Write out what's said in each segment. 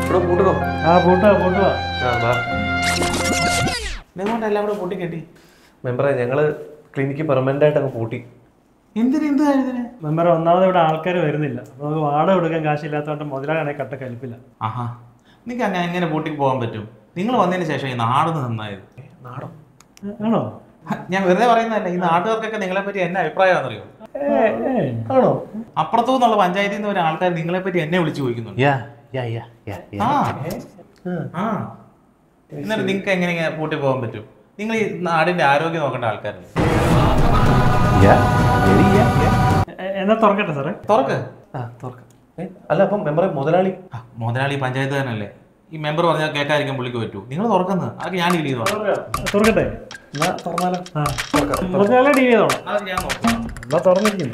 ഇവിടെ കൂട്ടണോ ആ പൂട്ടുവാ പൂട്ടുവാ ആ വാ നിങ്ങളുടെ എല്ലാം കൂടെ പൊട്ടി കെട്ടി മെമ്പറെ ഞങ്ങള് ക്ലിനിക്ക് പെർമനന്റ് ആയിട്ട് അങ്ങ് പൂട്ടി എന്തിന് എന്ത് കാര്യത്തിന് മെമ്പർ ഒന്നാമത് ഇവിടെ ആൾക്കാർ വരുന്നില്ല അപ്പൊ നമുക്ക് വാടക കൊടുക്കാൻ കാശില്ലാത്തതുകൊണ്ട് മുതലാളാണെ കട്ട കലിപ്പില്ല ആഹാ നിങ്ങൾക്ക് അങ്ങനെ എങ്ങനെ പൂട്ടി പോകാൻ പറ്റും നിങ്ങൾ വന്നതിന് ശേഷം ഈ നാടൊന്ന് നന്നായത് നാടോ ഏ, ആണോ ഞാൻ വെറുതെ പറയുന്നതല്ല ഈ നാട്ടുകാർക്കൊക്കെ നിങ്ങളെ പറ്റി എന്നെ അഭിപ്രായമാണെന്നറിയോ ഏ, ഏ. ആണോ അപ്പുറത്തു നിന്നുള്ള പഞ്ചായത്തിൽ നിന്ന് ഒരു ആൾക്കാർ നിങ്ങളെ പറ്റി എന്നെ വിളിച്ചു ചോദിക്കുന്നുണ്ട് Yeah, yeah, yeah, yeah, yeah. ആ ആ എന്നിട്ട് നിങ്ങൾക്ക് എങ്ങനെ ഇങ്ങനെ പൂട്ടി പോകാൻ പറ്റും നിങ്ങൾ ഈ നാടിന്റെ ആരോഗ്യം നോക്കേണ്ട ആൾക്കാരല്ലേ Yeah, very yeah, yeah. ഏ, എന്നാ തുറക്കട്ടെ സാറേ തുറക്ക് ആ തുറക്കാം ഏ, അല്ല അപ്പം മെമ്പറെ മുതലാളി ആ, മുതലാളി പഞ്ചായത്ത് തന്നെയല്ലേ ഈ മെമ്പർ പറഞ്ഞാൽ കേൾക്കാതിരിക്കാൻ പുള്ളിക്ക് പറ്റൂ നിങ്ങൾ തുറക്കുന്നത് അതൊക്കെ ഞാൻ ഡീൽ ചെയ്തോളാം തുറക്കട്ടെ എന്നാ തുറന്നാലോ ആ മുതലാളി ഡീൽ ചെയ്തോളാം അത് ഞാൻ നോക്കാം എന്നാ തുറന്നിരിക്കുന്നു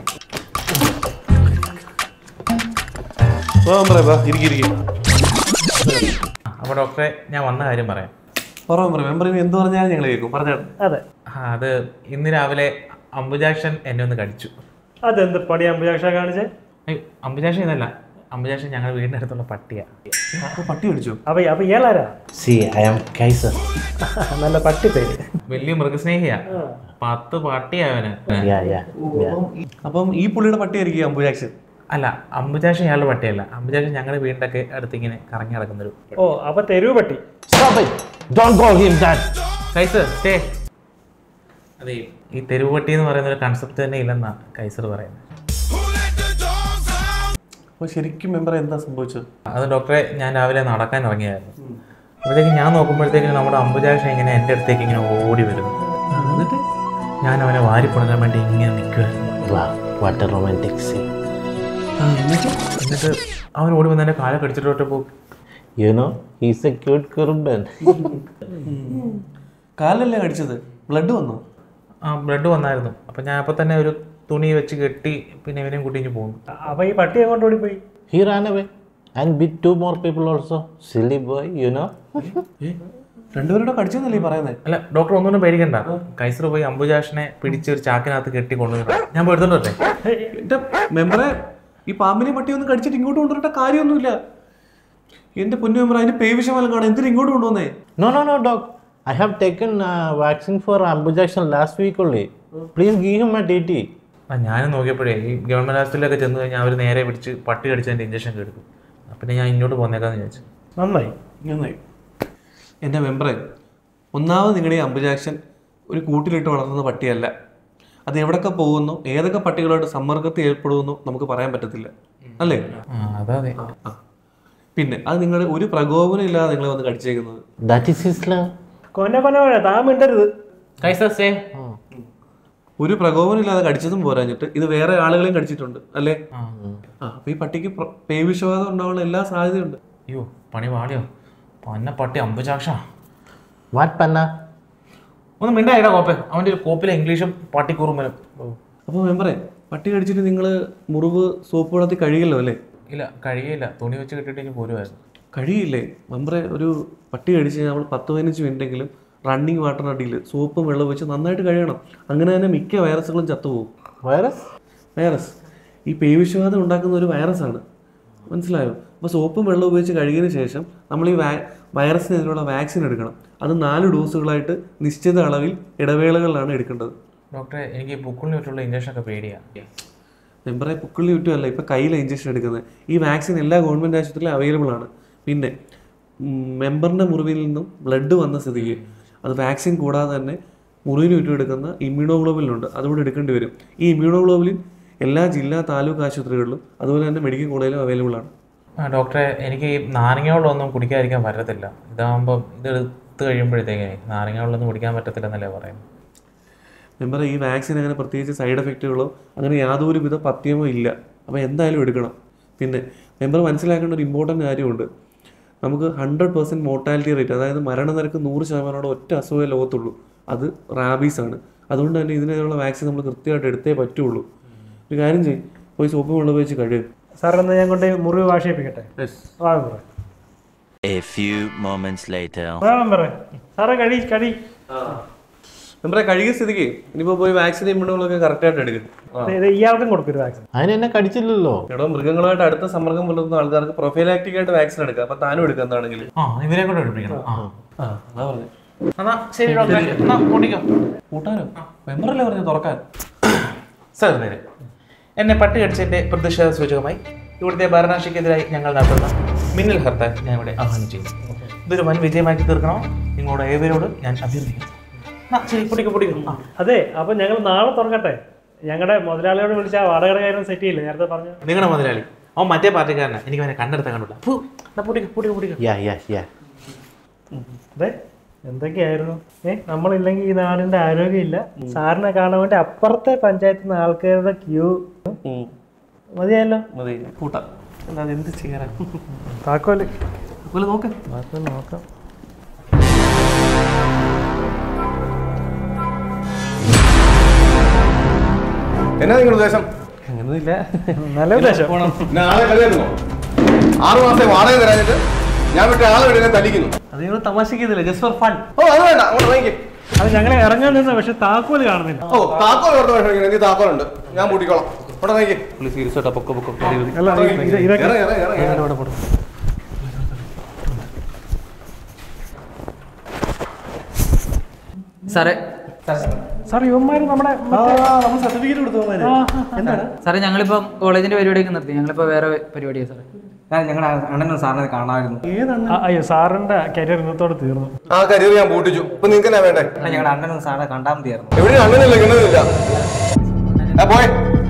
വാ മെമ്പറെ വാ ഇരിക്കി ഇരിക്കി അപ്പോൾ ഡോക്ടറെ ഞാൻ വന്ന കാര്യം പറയാം പറ മെമ്പറെ മെമ്പർ ഇനി എന്ത് പറഞ്ഞാലും ഞങ്ങൾ കേൾക്കും പറഞ്ഞാൽ അതെ ആ, അത് ഇന്ന് രാവിലെ അംബുജാക്ഷൻ എന്നെ ഒന്ന് കടിച്ചു അതെന്ത് പണി അമ്പുജാക്ഷ കാണിച്ചേ ഏയ്, അംബുജാക്ഷൻ ഇതല്ല അംബുജാക്ഷൻ ഞങ്ങളുടെ വീടിൻ്റെ അടുത്തുള്ള പട്ടിയാ പട്ടി പിടിച്ചു അപ്പൊ അപ്പൊ ഇയാളാരാ See, I am Kaiser. നല്ല പട്ടി പേര് വലിയ മൃഗസ്നേഹിയാ പത്ത് പട്ടിയാവന് Yeah, yeah, yeah. അപ്പം ഈ പുള്ളിയുടെ പട്ടി ആയിരിക്കും അംബുജാക്ഷൻ അല്ല അംബുജാക്ഷൻ ഇയാളുടെ പട്ടിയല്ല അംബുജാക്ഷൻ ഞങ്ങളുടെ വീടിൻ്റെ ഒക്കെ അടുത്ത് ഇങ്ങനെ കറങ്ങി നടക്കുന്നൊരു ഓ അപ്പൊ തെരുവ് പട്ടി Stop it! Don't call him that! Kaiser stay അതെ ഈ തെരുവ് പട്ടി എന്ന് പറയുന്ന ഒരു കൺസെപ്റ്റ് തന്നെ ഇല്ലെന്നാ കൈസർ പറയുന്നത് അപ്പോൾ ശരിക്കും മെമ്പറെ എന്താ സംഭവിച്ചത് അത് ഡോക്ടറെ ഞാൻ രാവിലെ നടക്കാൻ ഇറങ്ങിയായിരുന്നു അപ്പോഴത്തേക്ക് ഞാൻ നോക്കുമ്പോഴത്തേക്ക് നമ്മുടെ അംബുജാക്ഷൻ ഇങ്ങനെ എൻ്റെ അടുത്തേക്ക് ഇങ്ങനെ ഓടി വരുന്നു എന്നിട്ട് ഞാൻ അവനെ വാരി പുണരാൻ വേണ്ടി ഇങ്ങനെ നിൽക്കുമായിരുന്നു Wow, what a romantic scene. എന്നിട്ട് അവൻ ഓടി വന്ന് എൻ്റെ കാലെ കടിച്ചിട്ടോട്ടപ്പോൾ You know, he's a cute kurban. കാലല്ലേ കടിച്ചത് ബ്ലഡ് വന്നോ ആ ബ്ലഡ് വന്നായിരുന്നു അപ്പം ഞാൻ അപ്പോൾ തന്നെ ഒരു തുണി വെച്ച് കെട്ടി പിന്നെ ഇവനെയും കൂട്ടിഞ്ഞ് പോകുന്നു അപ്പൊ ഈ പട്ടി അങ്ങോട്ട് ഓടിപ്പോയി He ran away and beat two more people also. Silly boy, you know. ഏ രണ്ടുപേരുടെ കടിച്ചെന്നല്ലേ ഈ പറയുന്നത് അല്ല ഡോക്ടർ ഒന്നുകൊണ്ടും പേടിക്കണ്ട കൈസർ പോയി അംബുജാഷിനെ പിടിച്ച് ഒരു ചാക്കിനകത്ത് കെട്ടി കൊണ്ടുവന്നു ഞാൻ പോയി എടുത്തോണ്ട് വരട്ടെ എന്റെ മെമ്പറെ ഈ പാമ്പിനെ പട്ടി ഒന്നും കടിച്ചിട്ട് ഇങ്ങോട്ട് കൊണ്ടുവരേണ്ട കാര്യമൊന്നുമില്ല എന്റെ പൊന്നു മെമ്പർ അതിന്റെ പേവിഷമലം കാണാൻ എന്തിനാ ഇങ്ങോട്ട് കൊണ്ടുവന്നേ No, no, no, doc. I have taken uh, vaccine for ambujaction last week only. Please give him a TT. ആ ഞാനും നോക്കിയപ്പോഴേ ഈ ഗവൺമെൻറ് ഹോസ്പിറ്റലിലൊക്കെ ചെന്ന് കഴിഞ്ഞാൽ അവർ നേരെ പിടിച്ച് പട്ടി കടിച്ചതിൻ്റെ ഇഞ്ചക്ഷൻ എടുക്കും പിന്നെ ഞാൻ ഇങ്ങോട്ട് പോന്നേക്കാന്ന് വിചാരിച്ചു നന്നായി നന്നായി എൻ്റെ മെമ്പറെ ഒന്നാമത് നിങ്ങളുടെ ഈ അംബുജാക്ഷൻ ഒരു കൂട്ടിലിട്ട് വളർത്തുന്ന പട്ടിയല്ല അത് എവിടൊക്കെ പോകുന്നു ഏതൊക്കെ പട്ടികളോട് സമ്മർദ്ദത്തിൽ ഏർപ്പെടുമെന്നോ നമുക്ക് പറയാൻ പറ്റത്തില്ല അല്ലേ ആ അതാ അതെ ആ പിന്നെ അത് നിങ്ങൾ ഒരു പ്രകോപനം ഇല്ലാതെ നിങ്ങൾ വന്ന് കടിച്ചേക്കുന്നത് That is his love. കൊന്ന കൊന്ന കൊന്ന താൻ മിണ്ടരുത് കൈസർ സേ ഒരു പ്രകോപനം ഇല്ലാതെ കടിച്ചതും പോരാഞ്ഞിട്ട് ഇത് വേറെ ആളുകളെയും കടിച്ചിട്ടുണ്ട് അല്ലേ ആ ആ അപ്പൊ ഈ പട്ടിക്ക് പ്ര- പേവിഷബാധ ഉണ്ടാവാനുള്ള എല്ലാ സാധ്യതയുണ്ട് അയ്യോ പണി പാടിയോ പന്ന പട്ടി അമ്പുചാക്ഷ What, Panna? ഒന്ന് മിണ്ടായിടാ കോപ്പെ അവൻ്റെ ഒരു കോപ്പിലെ ഇംഗ്ലീഷും പട്ടിക്കുറുമ്പലും അപ്പോൾ മെമ്പറെ പട്ടി കടിച്ചിട്ട് നിങ്ങൾ മുറിവ് സോപ്പ് വെള്ളത്തിൽ കഴുകിയല്ലോ അല്ലേ ഇല്ല കഴിയില്ല തുണി വെച്ച് കെട്ടിട്ട് പോരുമായിരുന്നു കഴിയില്ലേ മെമ്പറെ ഒരു പട്ടി കടിച്ച് കഴിഞ്ഞാൽ നമ്മൾ പത്ത് പതിനഞ്ച് മിനിറ്റെങ്കിലും റണ്ണിങ് വാട്ടറിനടിയിൽ സോപ്പും വെള്ളം വെച്ച് നന്നായിട്ട് കഴുകണം അങ്ങനെ തന്നെ മിക്ക വൈറസുകളും ചത്തുപോകും Virus? വൈറസ് ഈ പേവിഷബാധ ഉണ്ടാക്കുന്ന ഒരു വൈറസാണ് മനസ്സിലായോ അപ്പോൾ സോപ്പും വെള്ളം ഉപയോഗിച്ച് കഴുകിയതിന് ശേഷം നമ്മൾ ഈ വാ വൈറസിനെതിരെയുള്ള വാക്സിൻ എടുക്കണം അത് നാല് ഡോസുകളായിട്ട് നിശ്ചിത അളവിൽ ഇടവേളകളിലാണ് എടുക്കേണ്ടത് ഡോക്ടറെ എനിക്ക് ഈ പുക്കിളിന് ചുറ്റുള്ള ഇഞ്ചക്ഷൻ ഒക്കെ പേടിയാണ് മെമ്പറെ പുക്കിളിന് ചുറ്റുമല്ല ഇപ്പോൾ കയ്യിലെ ഇഞ്ചക്ഷൻ എടുക്കുന്നത് ഈ വാക്സിൻ എല്ലാ ഗവൺമെൻറ് ആശുപത്രിയിലും അവൈലബിൾ ആണ് പിന്നെ മെമ്പറിൻ്റെ മുറിവിൽ നിന്നും ബ്ലഡ് വന്ന സ്ഥിതിക്ക് അത് വാക്സിൻ കൂടാതെ തന്നെ മുറിവിന് ചുറ്റും എടുക്കുന്ന ഇമ്മ്യൂണോഗ്ലോബിൻ ഉണ്ട് അതുകൂടെ എടുക്കേണ്ടി വരും ഈ ഇമ്മ്യൂണോഗ്ലോബിൻ എല്ലാ ജില്ലാ താലൂക്ക് ആശുപത്രികളിലും അതുപോലെ തന്നെ മെഡിക്കൽ കോളേജിലും അവൈലബിൾ ആണ് ആ ഡോക്ടറെ എനിക്ക് ഈ നാരങ്ങ വെള്ളമൊന്നും കുടിക്കാതിരിക്കാൻ പറ്റത്തില്ല ഇതാകുമ്പോൾ ഇത് എടുത്ത് കഴിയുമ്പോഴത്തേക്കേ നാരങ്ങ വെള്ളമൊന്നും കുടിക്കാൻ പറ്റത്തില്ല എന്നല്ലേ പറയുന്നത് മെമ്പർ ഈ വാക്സിൻ അങ്ങനെ പ്രത്യേകിച്ച് സൈഡ് എഫക്റ്റുകളോ അങ്ങനെ യാതൊരു വിധ പഥ്യമോ ഇല്ല അപ്പോൾ എന്തായാലും എടുക്കണം പിന്നെ മെമ്പർ മനസ്സിലാക്കേണ്ട ഒരു ഇമ്പോർട്ടൻ്റ് കാര്യമുണ്ട് നമുക്ക് ഹൺഡ്രഡ് പെർസെൻറ്റ് മോർട്ടാലിറ്റി റേറ്റ് അതായത് മരണനിരക്ക് നൂറ് ശതമാനത്തോടെ ഒറ്റ അസുഖമേ ലോകത്തുള്ളൂ അത് റാബീസ് ആണ് അതുകൊണ്ട് തന്നെ ഇതിനുള്ള വാക്സിൻ നമ്മൾ കൃത്യമായിട്ട് എടുത്തേ പറ്റുള്ളൂ ഒരു കാര്യം ചെയ്യും പോയി സോപ്പ് വെള്ളം ഉപയോഗിച്ച് കഴിയും സാർ എന്നാ ഞാൻ കൊണ്ട് മുറിവ് വാഷ് ചെയ്യിപ്പിക്കട്ടെ ആ മെമ്പറെ A few moments later. ആ മെമ്പറെ സാറേ കഴി കഴി മെമ്പറെ കഴുകിയ സ്ഥിതിക്ക് ഇനിയിപ്പോ പോയി വാക്സിൻ ഇമ്മ്യൂണുകളൊക്കെ കറക്റ്റ് ആയിട്ട് എടുക്കും ആ. ഇത് ഇയാൾക്കും കൊടുക്കൊരു വാക്സിൻ അതിന് എന്നെ കടിച്ചില്ലല്ലോ എടോ മൃഗങ്ങളുമായിട്ട് അടുത്ത സമ്പർക്കം പുലർത്തുന്ന ആൾക്കാർക്ക് പ്രൊഫൈലാക്ടിക് ആയിട്ട് വാക്സിൻ എടുക്കാം അപ്പൊ താനും എടുക്കാം എന്താണെങ്കിൽ ആ ഇവരെ കൂടെ എടുപ്പിക്കണം ആ ആ അതാ പറഞ്ഞു എന്നാ ശരി ഡോക്ടറെ എന്നാ ഓടിക്കോ കൂട്ടാനോ മെമ്പറല്ലേ പറഞ്ഞു തുറക്കാൻ സാർ എന്നെ പട്ടി കടിച്ചതിന്റെ പ്രതിഷേധ സൂചകമായി ഇവിടുത്തെ ഭരണാശിക്കെതിരായി ഞങ്ങൾ നടത്തുന്ന മിന്നൽ ഹർത്താൽ ഞാൻ ഇവിടെ ആഹ്വാനം ചെയ്യുന്നു ഇതൊരു വൻ വിജയമാക്കി തീർക്കണോ നിങ്ങളോട് ഏവരോട് ഞാൻ അഭ്യർത്ഥിക്കുന്നു ആ, ശരി പൊടിക്കോ പൊടിക്കോ ആ അതെ അപ്പൊ ഞങ്ങൾ നാളെ തുറക്കട്ടെ ഞങ്ങളുടെ മുതലാളിയോട് വിളിച്ച ആ വാടകയുടെ കാര്യം സെറ്റ് ചെയ്യില്ല നേരത്തെ പറഞ്ഞു നിങ്ങളുടെ മുതലാളി അവൻ മറ്റേ പാർട്ടിക്കാരനാ എനിക്ക് അവനെ കണ്ടെടുത്താൻ കണ്ടില്ല ഫു, എന്നാ പൊടിക്കോ പൊടിക്കോ പൊടിക്കോ യാ യാ യാ അതെ എന്തൊക്കെയായിരുന്നു ഏ നമ്മളില്ലെങ്കിൽ ഈ നാടിന്റെ ആരോഗ്യമില്ല സാറിനെ കാണാൻ വേണ്ടി അപ്പുറത്തെ പഞ്ചായത്തിൽ നിന്ന് ആൾക്കാരുടെ ക്യൂ മതിയായല്ലോ മതി കൂട്ടാം അല്ലാതെ എന്ത് ചെയ്യാനാ താക്കോല് അതുപോലെ നോക്ക് താക്കോല് നോക്കാം എന്നാ നിങ്ങളുടെ ഉദ്ദേശം അങ്ങനെയൊന്നുമില്ല നല്ല ഉദ്ദേശം പിന്നെ ആളെ കളിയാക്കുന്നോ ആറു മാസം വാടക തരാഞ്ഞിട്ട് ഞാൻ വിട്ട ആളെ വിടുന്ന തല്ലിക്കുന്നു അത് നിങ്ങൾ തമാശക്കുന്നില്ല ജസ്റ്റ് ഫോർ ഫൺ ഓ അത് വേണ്ട അങ്ങോട്ട് വാങ്ങിക്കേ അത് ഞങ്ങൾ ഇറങ്ങാൻ നിന്ന പക്ഷെ താക്കോല് കാണുന്നില്ല ഓ താക്കോൽ ഓർത്ത് വിഷമിക്കണം എനിക്ക് താക്കോലുണ്ട് ഞാൻ പൂട്ടിക്കോളാം അവിടെ വാങ്ങിക്കേ പുള്ളി സീരിയസ് ആയിട്ടാ പൊക്ക പൊക്ക മതി മതി അല്ല ഇത് ഇതൊക്കെ ഇറങ്ങ്, ഇറങ്ങ്, ഇറങ്ങ്, ഇറങ്ങ്. അവിടെ പോട്ടെ സാറേ സാർ ഇവന്മാര് നമ്മുടെ നമ്മൾ സർട്ടിഫിക്കറ്റ് കൊടുത്തു എന്താണ് സാറേ ഞങ്ങളിപ്പം കോളേജിന്റെ പരിപാടിയൊക്കെ നിർത്തി ഞങ്ങളിപ്പോ വേറെ പരിപാടിയാണ് സാറേ ഞങ്ങളുടെ അണ്ണനും സാറിനെ കാണാമായിരുന്നു ആ, അയ്യോ സാറിന്റെ കരിയർ ഇന്നത്തോടെ തീർന്നു ആ കരിയർ ഞാൻ പൂട്ടിച്ചു ഇപ്പൊ നിങ്ങൾക്ക് എന്നാ വേണ്ടേ ഞങ്ങളുടെ അണ്ണനും സാറിനെ കണ്ടാൽ മതിയായിരുന്നു എവിടെ അങ്ങനെയല്ല കിണറില്ല ആ പോയെ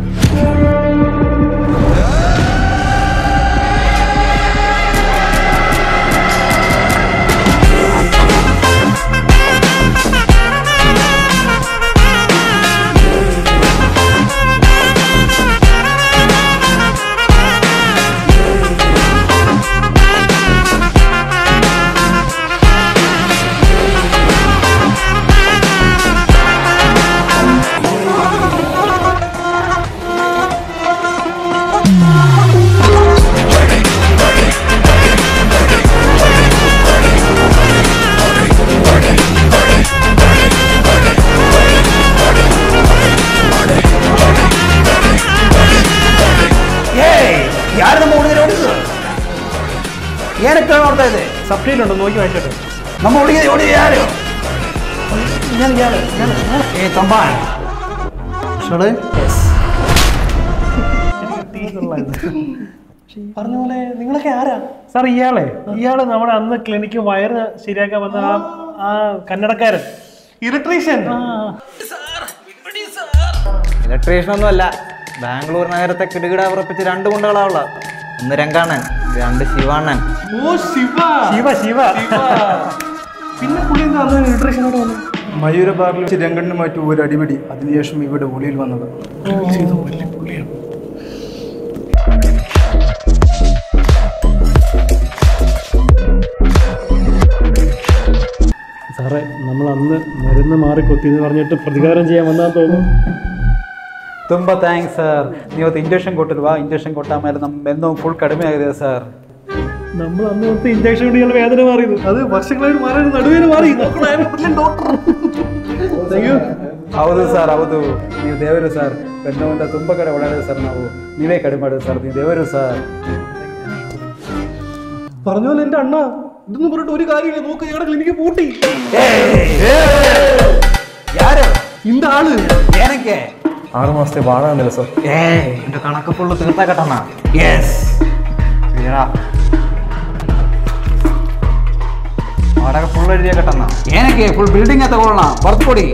ಯಾರು ನಮ್ಮ ಹುಡುಗರು ಓಡಿದ್ರು ಏನಕ್ಕೆ ನೋಡ್ತಾ ಇದೆ സപ്ലൈയിലുണ്ടോ നോക്കി വായിച്ചോട്ടെ ನಮ್ಮ ಹುಡುಗಿ ಓಡಿ ಯಾರು ಏ ತಂಬ പറഞ്ഞ പോലെ നിങ്ങളൊക്കെ ആരാ സാർ ഇയാളെ ഇയാള് നമ്മുടെ അന്ന് ക്ലിനിക്ക് വയറ് ശരിയാക്കാൻ വന്ന ആ ആ കന്നടക്കാരൻ ഇലക്ട്രീഷ്യൻ ഇലക്ട്രീഷ്യൻ ഒന്നും അല്ല ബാംഗ്ലൂർ നഗരത്തെ കിടുകിട ഉറപ്പിച്ച് രണ്ട് ഗുണ്ടകളാവുള്ള ഒന്ന് രംഗാണൻ രണ്ട് ശിവാണൻ ഓ ശിവ ശിവ ശിവ പിന്നെ പുള്ളി എന്താ അന്ന് ഇലക്ട്രീഷ്യനോട് വന്നു മയൂര ബാറിൽ വെച്ച് രംഗണ്ണുമായിട്ട് ഒരു അടിപിടി അതിനുശേഷം ഇവിടെ ഒളിയിൽ വന്നത് സാറേ നമ്മൾ അന്ന് മരുന്ന് മാറി കൊത്തി എന്ന് പറഞ്ഞിട്ട് പ്രതികാരം ചെയ്യാൻ വന്നാ തോന്നുന്നു ತುಂಬ ಥ್ಯಾಂಕ್ಸ್ ಸರ್ ನೀವು ಇವತ್ತು ಇಂಜೆಕ್ಷನ್ ಕೊಟ್ಟಿಲ್ವಾ ಇಂಜೆಕ್ಷನ್ ಕೊಟ್ಟ ಮೇಲೆ ನಮ್ಮ ಬೆನ್ನು ಫುಲ್ ಕಡಿಮೆ ಆಗಿದೆ ಸರ್ നമ്മൾ അന്ന് കൊടുത്ത് ഇഞ്ചക്ഷൻ കൊണ്ട് ഇയാൾ വേദന മാറിയത് അത് വർഷങ്ങളായിട്ട് മാറി നടുവേന് മാറി ഡോക്ടർ ಹೌದು ಸರ್ ಹೌದು ನೀವು ದೇವರು ಸರ್ ಬೆನ್ನೋವಿಂದ ತುಂಬ ಕಡೆ ಓಡಾಡಿದೆ ಸರ್ ನಾವು ನೀವೇ ಕಡಿಮೆ ಮಾಡಿದೆ ಸರ್ ನೀವು ದೇವರು ಸರ್ പറഞ്ഞ പോലെ എന്റെ അണ്ണ ഇതൊന്നും പറഞ്ഞിട്ട് ഒരു കാര്യമില്ല നോക്ക് ഞങ്ങളുടെ ക്ലിനിക്ക് പൂട്ടി ಯಾರು ഇന്ത ആള് ಏನಕ್ಕೆ ആറ് മാസത്തെ വാഴാന്നില്ല സർ ಏ ಇದು ಕಣಕ ಫುಲ್ಲು ತೀರ್ಥ ಕಟ್ಟಣ ಎಸ್ ವಾಡക ಫುಲ್ ಎഴുതിയ ಕಟ್ಟಣ ಏನಕ್ಕೆ ಫುಲ್ ಬಿಲ್ಡಿಂಗ್ ತಗೊಳ್ಳೋಣ ಬರ್ದು ಕೊಡಿ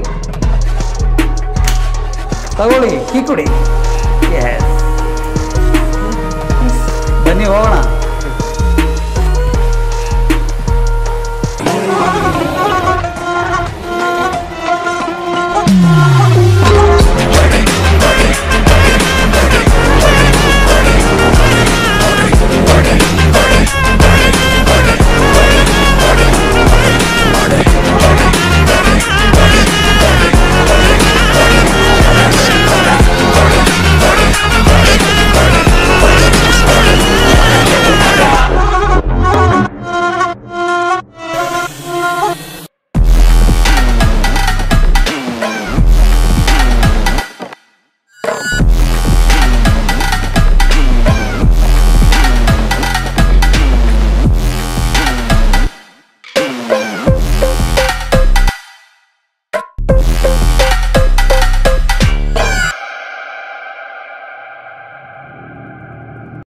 ತಗೊಳ್ಳಿ ಕೀ ಕೊಡಿ ಎಸ್ ಬನ್ನಿ ಹೋಗೋಣ